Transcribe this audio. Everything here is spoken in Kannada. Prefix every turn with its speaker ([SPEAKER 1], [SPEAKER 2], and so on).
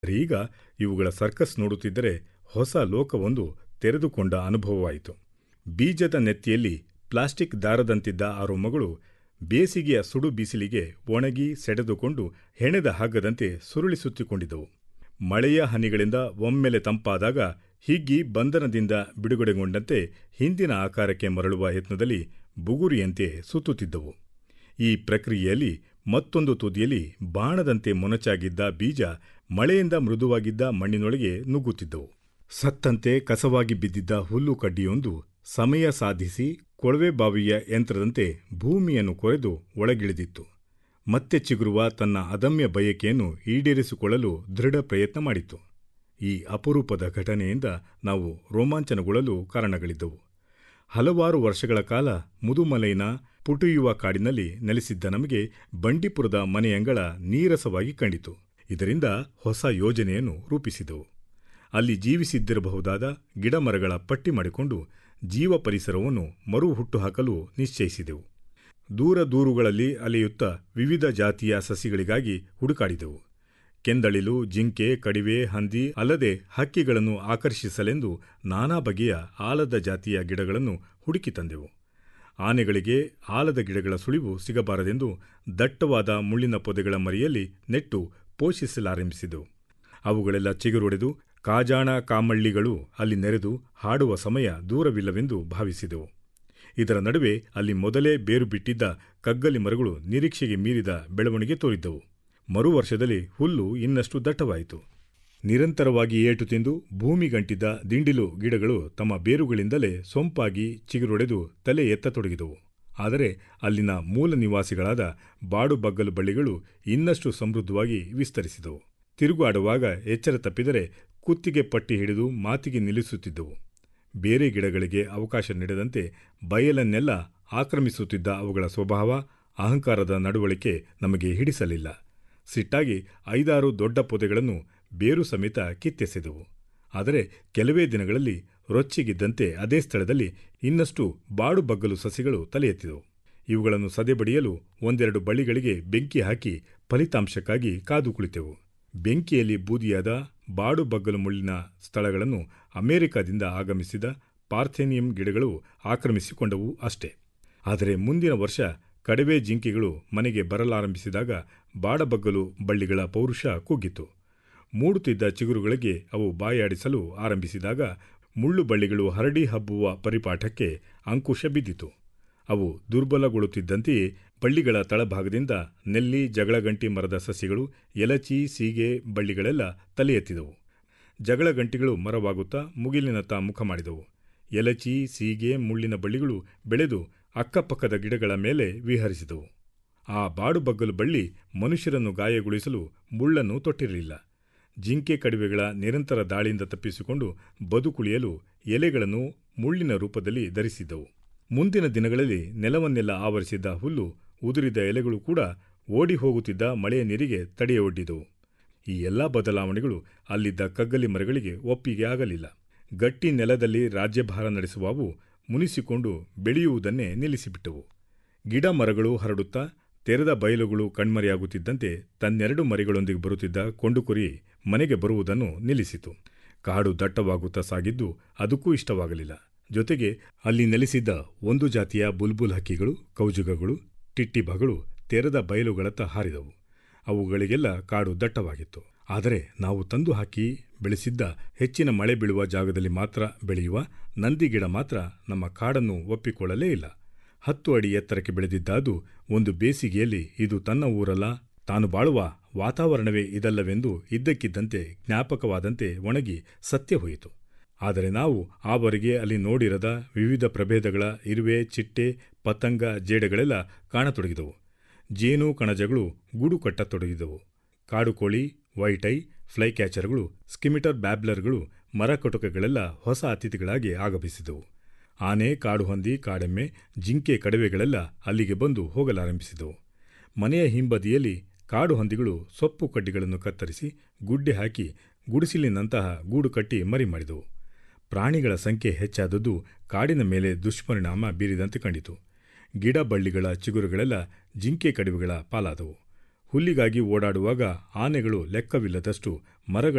[SPEAKER 1] ಈಗ ಇವುಗಳ ಸರ್ಕಸ್ ನೋಡುತ್ತಿದ್ದರೆ ಹೊಸ ಲೋಕವೊಂದು ತೆರೆದುಕೊಂಡ ಅನುಭವವಾಯಿತು ಬೀಜದ ನೆತ್ತಿಯಲ್ಲಿ ಪ್ಲಾಸ್ಟಿಕ್ ದಾರದಂತಿದ್ದ ಆ ರೊಮ್ಮಗಳು ಬೇಸಿಗೆಯ ಸುಡು ಬಿಸಿಲಿಗೆ ಒಣಗಿ ಸೆಡೆದುಕೊಂಡು ಹೆಣೆದ ಹಗ್ಗದಂತೆ ಸುರುಳಿಸುತ್ತಿಕೊಂಡಿದ್ದವು ಮಳೆಯ ಹನಿಗಳಿಂದ ಒಮ್ಮೆಲೆ ತಂಪಾದಾಗ ಹಿಗ್ಗಿ ಬಂಧನದಿಂದ ಬಿಡುಗಡೆಗೊಂಡಂತೆ ಹಿಂದಿನ ಆಕಾರಕ್ಕೆ ಮರಳುವ ಯತ್ನದಲ್ಲಿ ಬುಗುರಿಯಂತೆ ಸುತ್ತುತ್ತಿದ್ದವು ಈ ಪ್ರಕ್ರಿಯೆಯಲ್ಲಿ ಮತ್ತೊಂದು ತುದಿಯಲ್ಲಿ ಬಾಣದಂತೆ ಮೊನಚಾಗಿದ್ದ ಬೀಜ ಮಳೆಯಿಂದ ಮೃದುವಾಗಿದ್ದ ಮಣ್ಣಿನೊಳಗೆ ನುಗ್ಗುತ್ತಿದ್ದವು ಸತ್ತಂತೆ ಕಸವಾಗಿ ಬಿದ್ದಿದ್ದ ಹುಲ್ಲು ಕಡ್ಡಿಯೊಂದು ಸಮಯ ಸಾಧಿಸಿ ಕೊಳವೆ ಬಾವಿಯ ಯಂತ್ರದಂತೆ ಭೂಮಿಯನ್ನು ಕೊರೆದು ಒಳಗಿಳಿದಿತ್ತು ಮತ್ತೆ ಚಿಗುರುವ ತನ್ನ ಅದಮ್ಯ ಬಯಕೆಯನ್ನು ಈಡೇರಿಸಿಕೊಳ್ಳಲು ದೃಢ ಪ್ರಯತ್ನ ಮಾಡಿತ್ತು ಈ ಅಪರೂಪದ ಘಟನೆಯಿಂದ ನಾವು ರೋಮಾಂಚನಗೊಳ್ಳಲು ಕಾರಣಗಳಿದ್ದವು ಹಲವಾರು ವರ್ಷಗಳ ಕಾಲ ಮುದುಮಲೈನ ಪುಟುಯುವ ಕಾಡಿನಲ್ಲಿ ನೆಲೆಸಿದ್ದ ನಮಗೆ ಬಂಡೀಪುರದ ಮನೆಯಂಗಳ ನೀರಸವಾಗಿ ಕಂಡಿತು ಇದರಿಂದ ಹೊಸ ಯೋಜನೆಯನ್ನು ರೂಪಿಸಿದೆವು ಅಲ್ಲಿ ಜೀವಿಸಿದ್ದಿರಬಹುದಾದ ಗಿಡಮರಗಳ ಪಟ್ಟಿ ಮಾಡಿಕೊಂಡು ಜೀವ ಪರಿಸರವನ್ನು ಮರು ಹುಟ್ಟುಹಾಕಲು ನಿಶ್ಚಯಿಸಿದೆವು ದೂರ ದೂರುಗಳಲ್ಲಿ ಅಲೆಯುತ್ತಾ ವಿವಿಧ ಜಾತಿಯ ಸಸಿಗಳಿಗಾಗಿ ಹುಡುಕಾಡಿದೆವು ಕೆಂದಳಿಲು ಜಿಂಕೆ ಕಡಿವೆ ಹಂದಿ ಅಲ್ಲದೆ ಹಕ್ಕಿಗಳನ್ನು ಆಕರ್ಷಿಸಲೆಂದು ನಾನಾ ಬಗೆಯ ಆಲದ ಜಾತಿಯ ಗಿಡಗಳನ್ನು ಹುಡುಕಿ ತಂದೆವು ಆನೆಗಳಿಗೆ ಆಲದ ಗಿಡಗಳ ಸುಳಿವು ಸಿಗಬಾರದೆಂದು ದಟ್ಟವಾದ ಮುಳ್ಳಿನ ಪೊದೆಗಳ ಮರಿಯಲ್ಲಿ ನೆಟ್ಟು ಪೋಷಿಸಲಾರಂಭಿಸಿದೆವು ಅವುಗಳೆಲ್ಲ ಚಿಗುರೊಡೆದು ಕಾಜಾಣ ಕಾಮಳ್ಳಿಗಳು ಅಲ್ಲಿ ನೆರೆದು ಹಾಡುವ ಸಮಯ ದೂರವಿಲ್ಲವೆಂದು ಭಾವಿಸಿದೆವು ಇದರ ನಡುವೆ ಅಲ್ಲಿ ಮೊದಲೇ ಬೇರು ಬಿಟ್ಟಿದ್ದ ಕಗ್ಗಲಿ ಮರಗಳು ನಿರೀಕ್ಷೆಗೆ ಮೀರಿದ ಬೆಳವಣಿಗೆ ತೋರಿದ್ದವು ಮರು ವರ್ಷದಲ್ಲಿ ಹುಲ್ಲು ಇನ್ನಷ್ಟು ದಟ್ಟವಾಯಿತು ನಿರಂತರವಾಗಿ ಏಟು ತಿಂದು ಭೂಮಿಗಂಟಿದ್ದ ದಿಂಡಿಲು ಗಿಡಗಳು ತಮ್ಮ ಬೇರುಗಳಿಂದಲೇ ಸೊಂಪಾಗಿ ಚಿಗುರೊಡೆದು ತಲೆ ಎತ್ತತೊಡಗಿದವು ಆದರೆ ಅಲ್ಲಿನ ಮೂಲ ನಿವಾಸಿಗಳಾದ ಬಾಡು ಬಗ್ಗಲು ಬಳ್ಳಿಗಳು ಇನ್ನಷ್ಟು ಸಮೃದ್ಧವಾಗಿ ವಿಸ್ತರಿಸಿದವು ತಿರುಗಾಡುವಾಗ ಎಚ್ಚರ ತಪ್ಪಿದರೆ ಕುತ್ತಿಗೆ ಪಟ್ಟಿ ಹಿಡಿದು ಮಾತಿಗೆ ನಿಲ್ಲಿಸುತ್ತಿದ್ದವು ಬೇರೆ ಗಿಡಗಳಿಗೆ ಅವಕಾಶ ನೀಡದಂತೆ ಬಯಲನ್ನೆಲ್ಲ ಆಕ್ರಮಿಸುತ್ತಿದ್ದ ಅವುಗಳ ಸ್ವಭಾವ ಅಹಂಕಾರದ ನಡವಳಿಕೆ ನಮಗೆ ಹಿಡಿಸಲಿಲ್ಲ ಸಿಟ್ಟಾಗಿ ಐದಾರು ದೊಡ್ಡ ಪೊದೆಗಳನ್ನು ಬೇರು ಸಮೇತ ಕಿತ್ತೆಸೆದವು ಆದರೆ ಕೆಲವೇ ದಿನಗಳಲ್ಲಿ ರೊಚ್ಚಿಗಿದ್ದಂತೆ ಅದೇ ಸ್ಥಳದಲ್ಲಿ ಇನ್ನಷ್ಟು ಬಾಡು ಬಗ್ಗಲು ಸಸಿಗಳು ತಲೆ ಎತ್ತಿದವು ಇವುಗಳನ್ನು ಸದೆಬಡಿಯಲು ಒಂದೆರಡು ಬಳ್ಳಿಗಳಿಗೆ ಬೆಂಕಿ ಹಾಕಿ ಫಲಿತಾಂಶಕ್ಕಾಗಿ ಕಾದು ಕುಳಿತೆವು ಬೆಂಕಿಯಲ್ಲಿ ಬೂದಿಯಾದ ಬಾಡು ಬಗ್ಗಲು ಮುಳ್ಳಿನ ಸ್ಥಳಗಳನ್ನು ಅಮೆರಿಕದಿಂದ ಆಗಮಿಸಿದ ಪಾರ್ಥೇನಿಯಂ ಗಿಡಗಳು ಆಕ್ರಮಿಸಿಕೊಂಡವು ಅಷ್ಟೇ ಆದರೆ ಮುಂದಿನ ವರ್ಷ ಕಡವೆ ಜಿಂಕೆಗಳು ಮನೆಗೆ ಬರಲಾರಂಭಿಸಿದಾಗ ಬಾಡಬಗ್ಗಲು ಬಳ್ಳಿಗಳ ಪೌರುಷ ಕುಗ್ಗಿತು ಮೂಡುತ್ತಿದ್ದ ಚಿಗುರುಗಳಿಗೆ ಅವು ಬಾಯಾಡಿಸಲು ಆರಂಭಿಸಿದಾಗ ಮುಳ್ಳು ಬಳ್ಳಿಗಳು ಹರಡಿ ಹಬ್ಬುವ ಪರಿಪಾಠಕ್ಕೆ ಅಂಕುಶ ಬಿದ್ದಿತು ಅವು ದುರ್ಬಲಗೊಳ್ಳುತ್ತಿದ್ದಂತೆಯೇ ಬಳ್ಳಿಗಳ ತಳಭಾಗದಿಂದ ನೆಲ್ಲಿ ಜಗಳಗಂಟಿ ಮರದ ಸಸಿಗಳು ಎಲಚಿ ಸೀಗೆ ಬಳ್ಳಿಗಳೆಲ್ಲ ತಲೆ ಎತ್ತಿದವು ಜಗಳಗಂಟಿಗಳು ಮರವಾಗುತ್ತಾ ಮುಗಿಲಿನತ್ತ ಮುಖ ಮಾಡಿದವು ಎಲಚಿ ಸೀಗೆ ಮುಳ್ಳಿನ ಬಳ್ಳಿಗಳು ಬೆಳೆದು ಅಕ್ಕಪಕ್ಕದ ಗಿಡಗಳ ಮೇಲೆ ವಿಹರಿಸಿದವು ಆ ಬಾಡುಬಗ್ಗಲು ಬಳ್ಳಿ ಮನುಷ್ಯರನ್ನು ಗಾಯಗೊಳಿಸಲು ಮುಳ್ಳನ್ನು ತೊಟ್ಟಿರಲಿಲ್ಲ ಜಿಂಕೆ ಕಡಿವೆಗಳ ನಿರಂತರ ದಾಳಿಯಿಂದ ತಪ್ಪಿಸಿಕೊಂಡು ಬದುಕುಳಿಯಲು ಎಲೆಗಳನ್ನು ಮುಳ್ಳಿನ ರೂಪದಲ್ಲಿ ಧರಿಸಿದ್ದವು ಮುಂದಿನ ದಿನಗಳಲ್ಲಿ ನೆಲವನ್ನೆಲ್ಲ ಆವರಿಸಿದ್ದ ಹುಲ್ಲು ಉದುರಿದ ಎಲೆಗಳು ಕೂಡ ಓಡಿ ಹೋಗುತ್ತಿದ್ದ ಮಳೆಯ ನೀರಿಗೆ ತಡೆಯೊಡ್ಡಿದವು ಈ ಎಲ್ಲ ಬದಲಾವಣೆಗಳು ಅಲ್ಲಿದ್ದ ಕಗ್ಗಲಿ ಮರಗಳಿಗೆ ಒಪ್ಪಿಗೆ ಆಗಲಿಲ್ಲ ಗಟ್ಟಿ ನೆಲದಲ್ಲಿ ರಾಜ್ಯಭಾರ ನಡೆಸುವವು ಮುನಿಸಿಕೊಂಡು ಬೆಳೆಯುವುದನ್ನೇ ನಿಲ್ಲಿಸಿಬಿಟ್ಟವು ಗಿಡ ಮರಗಳು ಹರಡುತ್ತಾ ತೆರೆದ ಬಯಲುಗಳು ಕಣ್ಮರೆಯಾಗುತ್ತಿದ್ದಂತೆ ತನ್ನೆರಡು ಮರಿಗಳೊಂದಿಗೆ ಬರುತ್ತಿದ್ದ ಕೊಂಡುಕುರಿ ಮನೆಗೆ ಬರುವುದನ್ನು ನಿಲ್ಲಿಸಿತು ಕಾಡು ದಟ್ಟವಾಗುತ್ತಾ ಸಾಗಿದ್ದು ಅದಕ್ಕೂ ಇಷ್ಟವಾಗಲಿಲ್ಲ ಜೊತೆಗೆ ಅಲ್ಲಿ ನೆಲೆಸಿದ್ದ ಒಂದು ಜಾತಿಯ ಬುಲ್ಬುಲ್ ಹಕ್ಕಿಗಳು ಕೌಜುಗಗಳು ಟಿಟ್ಟಿಬಗಳು ತೆರೆದ ಬಯಲುಗಳತ್ತ ಹಾರಿದವು ಅವುಗಳಿಗೆಲ್ಲ ಕಾಡು ದಟ್ಟವಾಗಿತ್ತು ಆದರೆ ನಾವು ತಂದು ಹಾಕಿ ಬೆಳೆಸಿದ್ದ ಹೆಚ್ಚಿನ ಮಳೆ ಬೀಳುವ ಜಾಗದಲ್ಲಿ ಮಾತ್ರ ಬೆಳೆಯುವ ನಂದಿ ಗಿಡ ಮಾತ್ರ ನಮ್ಮ ಕಾಡನ್ನು ಒಪ್ಪಿಕೊಳ್ಳಲೇ ಇಲ್ಲ ಹತ್ತು ಅಡಿ ಎತ್ತರಕ್ಕೆ ಬೆಳೆದಿದ್ದ ಅದು ಒಂದು ಬೇಸಿಗೆಯಲ್ಲಿ ಇದು ತನ್ನ ಊರಲ್ಲ ತಾನು ಬಾಳುವ ವಾತಾವರಣವೇ ಇದಲ್ಲವೆಂದು ಇದ್ದಕ್ಕಿದ್ದಂತೆ ಜ್ಞಾಪಕವಾದಂತೆ ಒಣಗಿ ಸತ್ಯ ಹೋಯಿತು ಆದರೆ ನಾವು ಆವರೆಗೆ ಅಲ್ಲಿ ನೋಡಿರದ ವಿವಿಧ ಪ್ರಭೇದಗಳ ಇರುವೆ ಚಿಟ್ಟೆ ಪತಂಗ ಜೇಡಗಳೆಲ್ಲ ಕಾಣತೊಡಗಿದವು ಜೇನು ಕಣಜಗಳು ಗೂಡು ಕಟ್ಟತೊಡಗಿದವು ಕಾಡುಕೋಳಿ ವೈಟೈ ಫ್ಲೈ ಕ್ಯಾಚರ್ಗಳು ಸ್ಕಿಮಿಟರ್ ಬ್ಯಾಬ್ಲರ್ಗಳು ಮರಕಟುಕಗಳೆಲ್ಲ ಹೊಸ ಅತಿಥಿಗಳಾಗಿ ಆಗಮಿಸಿದವು ಆನೆ ಕಾಡುಹಂದಿ ಕಾಡೆಮ್ಮೆ ಜಿಂಕೆ ಕಡವೆಗಳೆಲ್ಲ ಅಲ್ಲಿಗೆ ಬಂದು ಹೋಗಲಾರಂಭಿಸಿದವು ಮನೆಯ ಹಿಂಬದಿಯಲ್ಲಿ ಕಾಡು ಹಂದಿಗಳು ಸೊಪ್ಪು ಕಡ್ಡಿಗಳನ್ನು ಕತ್ತರಿಸಿ ಗುಡ್ಡೆ ಹಾಕಿ ಗುಡಿಸಿಲಿನಂತಹ ಗೂಡು ಕಟ್ಟಿ ಮರಿ ಮಾಡಿದವು ಪ್ರಾಣಿಗಳ ಸಂಖ್ಯೆ ಹೆಚ್ಚಾದದ್ದು ಕಾಡಿನ ಮೇಲೆ ದುಷ್ಪರಿಣಾಮ ಬೀರಿದಂತೆ ಕಂಡಿತು ಗಿಡ ಬಳ್ಳಿಗಳ ಚಿಗುರುಗಳೆಲ್ಲ ಜಿಂಕೆ ಕಡಿವೆಗಳ ಪಾಲಾದವು ಹುಲ್ಲಿಗಾಗಿ ಓಡಾಡುವಾಗ ಆನೆಗಳು ಲೆಕ್ಕವಿಲ್ಲದಷ್ಟು ಮರಗಳ